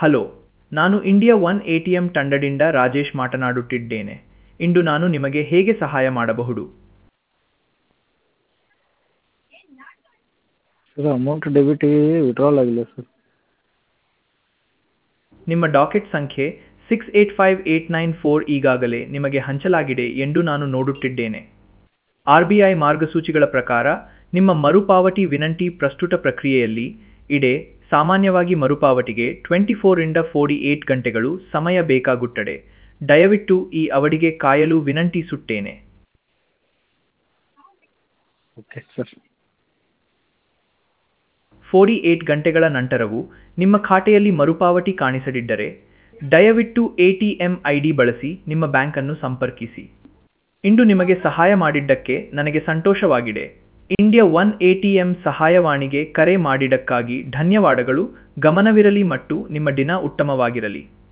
hello ನಾನು India one A T M ತಂಡದಿಂದ ರಾಜೇಶ್ ಮಾತನಾಡುತ್ತಿದ್ದೇನೆ ಇಂದು ನಾನು ನಿಮಗೆ ಹೇಗೆ ಸಹಾಯ ಮಾಡಬಹುದು ಸರ್ ಅಮೌಂಟ್ ಡೆಬಿಟ್ ವಿಡ್ರಾಲ್ ಆಗಿಲ್ಲ ಸರ್ ನಿಮ್ಮ ಡಾಕೆಟ್ ಸಂಖ್ಯೆ six eight five eight nine four ಈಗಾಗಲೇ ನಿಮಗೆ ಹಂಚಲಾಗಿದೆ ಎಂದು ನಾನು ನೋಡುತ್ತಿದ್ದೇನೆ ಆರ್ ಬಿ ಐ ಮಾರ್ಗಸೂಚಿಗಳ ಪ್ರಕಾರ ನಿಮ್ಮ ಮರುಪಾವತಿ ವಿನಂತಿ ಪ್ರಸ್ತುತ ಪ್ರಕ್ರಿಯೆಯಲ್ಲಿ ಇದೆ ಸಾಮಾನ್ಯವಾಗಿ ಮರುಪಾವತಿಗೆ ಟ್ವೆಂಟಿ ಫೋರಿಂದ ಫೋರ್ಟಿ ಏಟ್ ಗಂಟೆಗಳು ಸಮಯ ಬೇಕಾಗುತ್ತದೆ ದಯವಿಟ್ಟು ಈ ಅವಧಿಗೆ ಕಾಯಲು ವಿನಂತಿಸುತ್ತೇನೆ ಓಕೆ ಸರ್ ಫೋರ್ಟಿ ಏಟ್ ಗಂಟೆಗಳ ನಂತರವೂ ನಿಮ್ಮ ಖಾತೆಯಲ್ಲಿ ಮರುಪಾವತಿ ಕಾಣಿಸದಿದ್ದರೆ ದಯವಿಟ್ಟು A T M I D ಬಳಸಿ ನಿಮ್ಮ ಬ್ಯಾಂಕನ್ನು ಸಂಪರ್ಕಿಸಿ ಇಂದು ನಿಮಗೆ ಸಹಾಯ ಮಾಡಿದ್ದಕ್ಕೆ ನನಗೆ ಸಂತೋಷವಾಗಿದೆ India one A T M ಸಹಾಯವಾಣಿಗೆ ಕರೆ ಮಾಡಿದ್ದಕ್ಕಾಗಿ ಧನ್ಯವಾದಗಳು ಗಮನವಿರಲಿ ಮತ್ತು ನಿಮ್ಮ ದಿನ ಉತ್ತಮವಾಗಿರಲಿ